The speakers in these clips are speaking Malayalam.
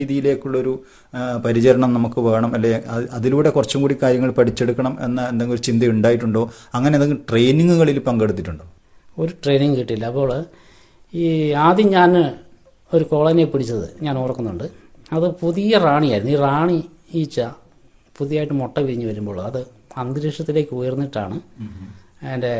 രീതിയിലേക്കുള്ളൊരു ആ, പരിചരണം നമുക്ക് വേണം അല്ലെ അത് അതിലൂടെ കുറച്ചും കൂടി കാര്യങ്ങൾ പഠിച്ചെടുക്കണം എന്ന എന്തെങ്കിലും ഒരു ചിന്ത ഉണ്ടായിട്ടുണ്ടോ അങ്ങനെ എന്തെങ്കിലും ട്രെയിനിങ്ങുകളിൽ പങ്കെടുത്തിട്ടുണ്ടോ ഒരു ട്രെയിനിങ് കിട്ടിയില്ല അപ്പോൾ ഈ ആദ്യം ഞാൻ ഒരു കോളനിയെ പിടിച്ചത് ഞാൻ ഓർക്കുന്നുണ്ട് അത് പുതിയ റാണിയായിരുന്നു ഈ റാണി ഈച്ച പുതിയതായിട്ട് മുട്ട വിരിഞ്ഞ് വരുമ്പോൾ അത് അന്തരീക്ഷത്തിലേക്ക് ഉയർന്നിട്ടാണ് അതിൻ്റെ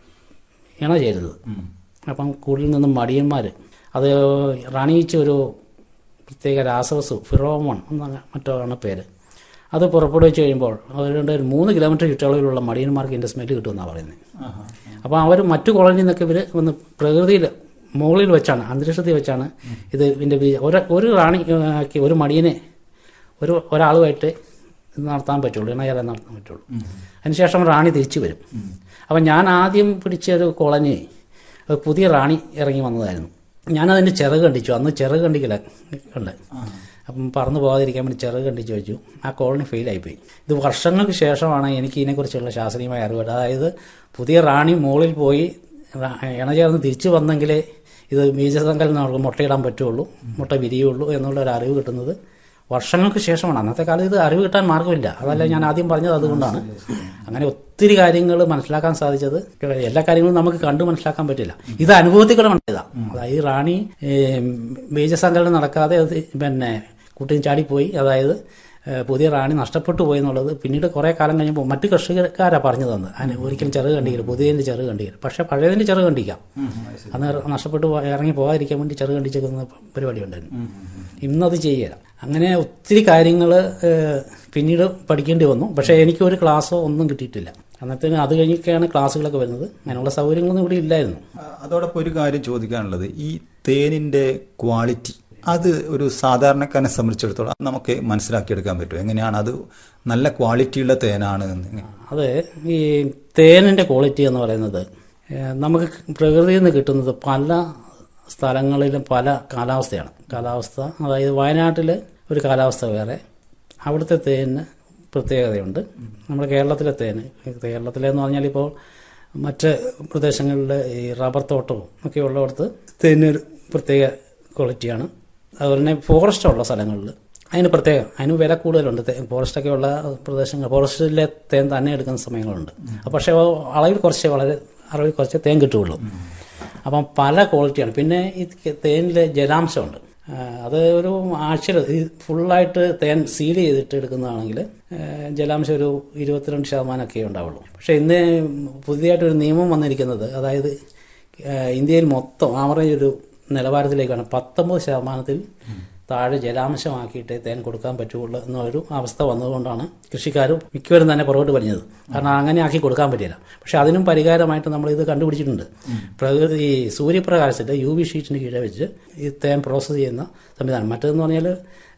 ഇണ ചേരുന്നത് അപ്പം കൂടുതൽ നിന്നും മടിയന്മാർ അത് റാണി ഈച്ച ഒരു പ്രത്യേക രാസവസ്തു ഫിറോമോൺ എന്ന മറ്റോ ആണ് പേര് അത് പുറപ്പെടുവിച്ച് കഴിയുമ്പോൾ അവരുടെ ഒരു മൂന്ന് കിലോമീറ്റർ ചുറ്റളവിലുള്ള മടിയന്മാർക്ക് ഇതിൻ്റെ സ്മെല്ല് കിട്ടുമെന്നാണ് പറയുന്നത് അപ്പോൾ അവർ മറ്റു കോളനിയിൽ നിന്നൊക്കെ ഇവർ വന്ന് പ്രകൃതിയിൽ മുകളിൽ വെച്ചാണ് അന്തരീക്ഷത്തിൽ വെച്ചാണ് ഇത് ഇതിൻ്റെ ബീജ ഒരു ഒരു റാണി ആക്കി ഒരു മടിയനെ ഒരു ഒരാളുമായിട്ട് ഇത് നടത്താൻ പറ്റുള്ളൂ ഇണചേരാൻ നടത്താൻ പറ്റുള്ളൂ അതിനുശേഷം റാണി തിരിച്ചു വരും അപ്പം ഞാൻ ആദ്യം പിടിച്ച ഒരു കോളനി ഒരു പുതിയ റാണി ഇറങ്ങി വന്നതായിരുന്നു ഞാനതിൻ്റെ ചിറക് കണ്ടിച്ചു അന്ന് ചിറക് കണ്ടിക്കില്ല ഉണ്ട് അപ്പം പറന്നു പോകാതിരിക്കാൻ വേണ്ടി ചിറക് കണ്ടിച്ച് വെച്ചു ആ കോളനി ഫെയിലായിപ്പോയി ഇത് വർഷങ്ങൾക്ക് ശേഷമാണ് എനിക്ക് ഇതിനെക്കുറിച്ചുള്ള ശാസ്ത്രീയമായ അറിവ് അതായത് പുതിയ റാണി മുകളിൽ പോയി റാ- ഇണ ചേർന്ന് തിരിച്ചു വന്നെങ്കിലേ ഇത് ബീജസങ്കലനം നമുക്ക് മുട്ടയിടാൻ പറ്റുള്ളൂ മുട്ട വിരിയുള്ളൂ എന്നുള്ള ഒരു അറിവ് കിട്ടുന്നത് വർഷങ്ങൾക്ക് ശേഷമാണ് അന്നത്തെ കാലത്ത് ഇത് അറിവ് കിട്ടാൻ മാർഗമില്ല അതല്ല ഞാൻ ആദ്യം പറഞ്ഞത് അതുകൊണ്ടാണ് അങ്ങനെ ഒത്തിരി കാര്യങ്ങൾ മനസ്സിലാക്കാൻ സാധിച്ചത് എല്ലാ കാര്യങ്ങളും നമുക്ക് കണ്ടു മനസ്സിലാക്കാൻ പറ്റില്ല ഇത് അനുഭവത്തിൽ കൂടെ മനസ്സിലായതാണ് അതായത് ഈ റാണി ഏം, ബീജസങ്കലനം നടക്കാതെ അത് പിന്നെ കുട്ടിയും ചാടിപ്പോയി അതായത് ഏഹ്, പുതിയ റാണി നഷ്ടപ്പെട്ടു പോയി എന്നുള്ളത് പിന്നീട് കുറേ കാലം കഴിഞ്ഞപ്പോൾ മറ്റു കർഷകക്കാരാണ് പറഞ്ഞു തന്നത് അതിന് ഒരിക്കലും ചെറുത് കണ്ടില്ല പുതിയതിൻ്റെ ചെറുത് കണ്ടില്ല പക്ഷേ പഴയതിൻ്റെ ചെറുത് കണ്ടിക്കാം അന്ന് നഷ്ടപ്പെട്ടു പോ- ഇറങ്ങി പോകാതിരിക്കാൻ വേണ്ടി ചെറുത് കണ്ടിച്ചേക്കുന്ന പരിപാടി ഉണ്ടായിരുന്നു ഇന്നത് ചെയ്യുക അങ്ങനെ ഒത്തിരി കാര്യങ്ങൾ പിന്നീട് പഠിക്കേണ്ടി വന്നു പക്ഷേ എനിക്ക് ഒരു ക്ലാസ്സോ ഒന്നും കിട്ടിയിട്ടില്ല അന്നത്തേന് അത് കഴിഞ്ഞൊക്കെയാണ് ക്ലാസ്സുകളൊക്കെ വരുന്നത് അതിനുള്ള സൗകര്യങ്ങളൊന്നും ഇവിടെ ഇല്ലായിരുന്നു ആ, അതോടൊപ്പം ഒരു കാര്യം ചോദിക്കാനുള്ളത് ഈ തേനിന്റെ ക്വാളിറ്റി അത് ഒരു സാധാരണക്കാരനെ സംബന്ധിച്ചിടത്തോളം നമുക്ക് മനസ്സിലാക്കിയെടുക്കാൻ പറ്റും എങ്ങനെയാണ് അത് നല്ല ക്വാളിറ്റിയുള്ള തേനാണ് എന്ന് അത് ഈ തേനിൻ്റെ ക്വാളിറ്റി എന്ന് പറയുന്നത് ഏഹ്, നമുക്ക് പ്രകൃതിയിൽ നിന്ന് കിട്ടുന്നത് പല സ്ഥലങ്ങളിലും പല കാലാവസ്ഥയാണ് കാലാവസ്ഥ അതായത് വയനാട്ടിൽ ഒരു കാലാവസ്ഥ വേറെ അവിടുത്തെ തേനിന് പ്രത്യേകതയുണ്ട് നമ്മുടെ കേരളത്തിലെ തേന് കേരളത്തിലെന്ന് പറഞ്ഞാൽ ഇപ്പോൾ മറ്റ് പ്രദേശങ്ങളിൽ ഈ റബ്ബർ തോട്ടവും ഒക്കെ ഉള്ളിടത്ത് തേനൊരു പ്രത്യേക ക്വാളിറ്റിയാണ് അതുപോലെ തന്നെ ഫോറസ്റ്റ് ഉള്ള സ്ഥലങ്ങളിൽ അതിന് പ്രത്യേകം അതിന് വില കൂടുതലുണ്ട് തേ- ഫോറസ്റ്റൊക്കെ ഉള്ള പ്രദേശങ്ങൾ ഫോറസ്റ്റിലെ തേൻ തന്നെ എടുക്കുന്ന സമയങ്ങളുണ്ട് അപ്പോൾ പക്ഷേ അളവിൽ കുറച്ച് വളരെ അളവിൽ കുറച്ച് തേൻ കിട്ടുകയുള്ളൂ അപ്പം പല ക്വാളിറ്റിയാണ് പിന്നെ ഈ തേനിൽ ജലാംശമുണ്ട് ആ, അത് ഒരു ആഴ്ചയിൽ ഈ ഫുള്ളായിട്ട് തേൻ സീൽ ചെയ്തിട്ട് എടുക്കുന്നതാണെങ്കിൽ ആ, ജലാംശം ഒരു ഇരുപത്തിരണ്ട് ശതമാനമൊക്കെ ഉണ്ടാവുള്ളൂ പക്ഷേ ഇന്ന് പുതിയതായിട്ടൊരു നിയമം വന്നിരിക്കുന്നത് അതായത് ആ, ഇന്ത്യയിൽ മൊത്തം ആവറേജ് ഒരു നിലവാരത്തിലേക്കാണ് പത്തൊമ്പത് ശതമാനത്തിൽ താഴെ ജലാംശമാക്കിയിട്ട് തേൻ കൊടുക്കാൻ പറ്റുള്ളൂ എന്നൊരു അവസ്ഥ വന്നതുകൊണ്ടാണ് കൃഷിക്കാർ മിക്കവരും തന്നെ പുറകോട്ട് വലിഞ്ഞത് കാരണം അങ്ങനെ ആക്കി കൊടുക്കാൻ പറ്റില്ല പക്ഷെ അതിനും പരിഹാരമായിട്ട് നമ്മൾ ഇത് കണ്ടുപിടിച്ചിട്ടുണ്ട് പ്രകൃതി ഈ സൂര്യപ്രകാശത്തിൽ യു വി ഷീറ്റിന് കീഴെ വെച്ച് ഈ തേൻ പ്രോസസ്സ് ചെയ്യുന്ന സംവിധാനം മറ്റേതെന്ന് പറഞ്ഞാൽ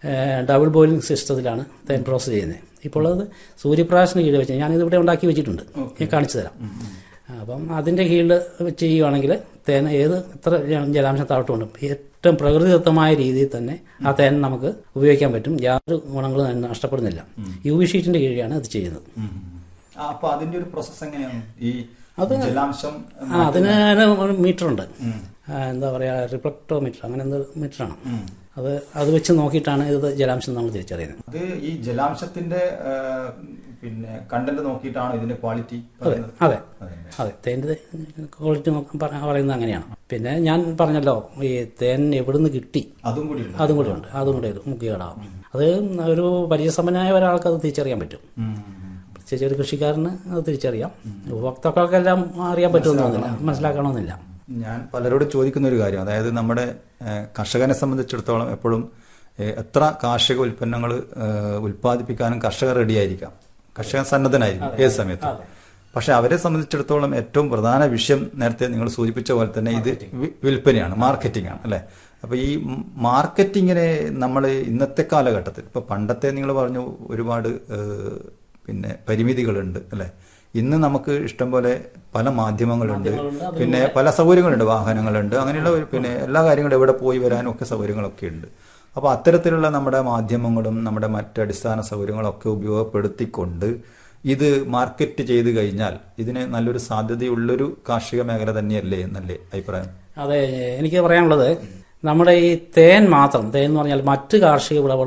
ഡബിൾ ബോയിലിംഗ് സിസ്റ്റത്തിലാണ് തേൻ പ്രോസസ്സ് ചെയ്യുന്നത് ഇപ്പോൾ അത് സൂര്യപ്രകാശത്തിന് കീഴെ വെച്ച് ഞാനിത് ഇവിടെ ഉണ്ടാക്കി വെച്ചിട്ടുണ്ട് ഞാൻ കാണിച്ചു തരാം അപ്പം അതിൻ്റെ കീഴിൽ വെച്ച് ചെയ്യുവാണെങ്കിൽ തേൻ ഏത് എത്ര ജലാംശം താഴ്ത്തുകൊണ്ട് ഏറ്റവും പ്രകൃതിദത്തമായ രീതിയിൽ തന്നെ ആ തേൻ നമുക്ക് ഉപയോഗിക്കാൻ പറ്റും യാതൊരു ഗുണങ്ങളും അതിന് നഷ്ടപ്പെടുന്നില്ല യു വി ഷീറ്റിന്റെ കീഴിലാണ് അത് ചെയ്യുന്നത് ആ, അപ്പൊ അതിന്റെ ഒരു പ്രോസസ് എങ്ങനെയാണ് ഈ ജലാംശം ആ അതിന് ഒരു മീറ്റർ ഉണ്ട് ആ, എന്താ പറയുക റിഫ്ലക്ടോമീറ്റർ അങ്ങനെ എന്തോ മീറ്ററാണ് അത് അത് വെച്ച് നോക്കിയിട്ടാണ് ഇത് ജലാംശം നമ്മൾ തിരിച്ചറിയുന്നത് അത് ഈ ജലാംശത്തിന്റെ ആ, പിന്നെ കണ്ടന്റ് നോക്കിയിട്ടാണ് ഇതിന്റെ ക്വാളിറ്റി പറയുന്നത് അതെ അതെ തേൻ്റെ ക്വാളിറ്റി പറയുന്നത് അങ്ങനെയാണ് പിന്നെ ഞാൻ പറഞ്ഞല്ലോ ഈ തേൻ എവിടുന്ന് കിട്ടി അതും കൂടി ഉണ്ട് അതും കൂടെ ഉണ്ട് അതും കൂടെ ഒരു മുഖ്യ ഘടകം അത് ഒരു പരിചയസമ്പന്നനായ ഒരാൾക്ക് അത് തിരിച്ചറിയാൻ പറ്റും പ്രത്യേകിച്ച് ഒരു കൃഷിക്കാരന് അത് തിരിച്ചറിയാം ഉപഭോക്താക്കൾക്കെല്ലാം അറിയാൻ പറ്റുമെന്നൊന്നുമില്ല മനസ്സിലാക്കണമെന്നില്ല ഞാൻ പലരോടും ചോദിക്കുന്ന ഒരു കാര്യം അതായത് നമ്മുടെ ഏഹ്, കർഷകനെ സംബന്ധിച്ചിടത്തോളം എപ്പോഴും ഏഹ്, എത്ര കാർഷിക ഉൽപ്പന്നങ്ങൾ ഉൽപ്പാദിപ്പിക്കാനും കർഷകർ റെഡിയായിരിക്കാം കർഷകൻ സന്നദ്ധനായിരിക്കും ഏത് സമയത്തും പക്ഷെ അവരെ സംബന്ധിച്ചിടത്തോളം ഏറ്റവും പ്രധാന വിഷയം നേരത്തെ നിങ്ങൾ സൂചിപ്പിച്ച പോലെ തന്നെ ഇത് വി- വിൽപ്പനയാണ് മാർക്കറ്റിംഗ് ആണ് അല്ലെ അപ്പൊ ഈ മാർക്കറ്റിങ്ങിനെ നമ്മൾ ഇന്നത്തെ കാലഘട്ടത്തിൽ ഇപ്പൊ പണ്ടത്തെ നിങ്ങൾ പറഞ്ഞു ഒരുപാട് ഏഹ്, പിന്നെ പരിമിതികളുണ്ട് അല്ലെ ഇന്ന് നമുക്ക് ഇഷ്ടംപോലെ പല മാധ്യമങ്ങളുണ്ട് പിന്നെ പല സൗകര്യങ്ങളുണ്ട് വാഹനങ്ങളുണ്ട് അങ്ങനെയുള്ള ഒരു- പിന്നെ എല്ലാ കാര്യങ്ങളും എവിടെ പോയി വരാനും ഒക്കെ സൗകര്യങ്ങളൊക്കെ ഉണ്ട് അപ്പോൾ അത്തരത്തിലുള്ള നമ്മുടെ മാധ്യമങ്ങളും നമ്മുടെ മറ്റ് അടിസ്ഥാന സൗകര്യങ്ങളൊക്കെ ഉപയോഗപ്പെടുത്തിക്കൊണ്ട് ഇത് മാർക്കറ്റ് ചെയ്ത് കഴിഞ്ഞാൽ ഇതിന് നല്ലൊരു സാധ്യതയുള്ളൊരു കാർഷിക മേഖല തന്നെയല്ലേ എന്നല്ലേ അഭിപ്രായം അതെ എനിക്ക് പറയാനുള്ളത് നമ്മുടെ ഈ തേൻ മാത്രം തേൻ എന്ന് പറഞ്ഞാൽ മറ്റ് കാർഷിക വിളകൾ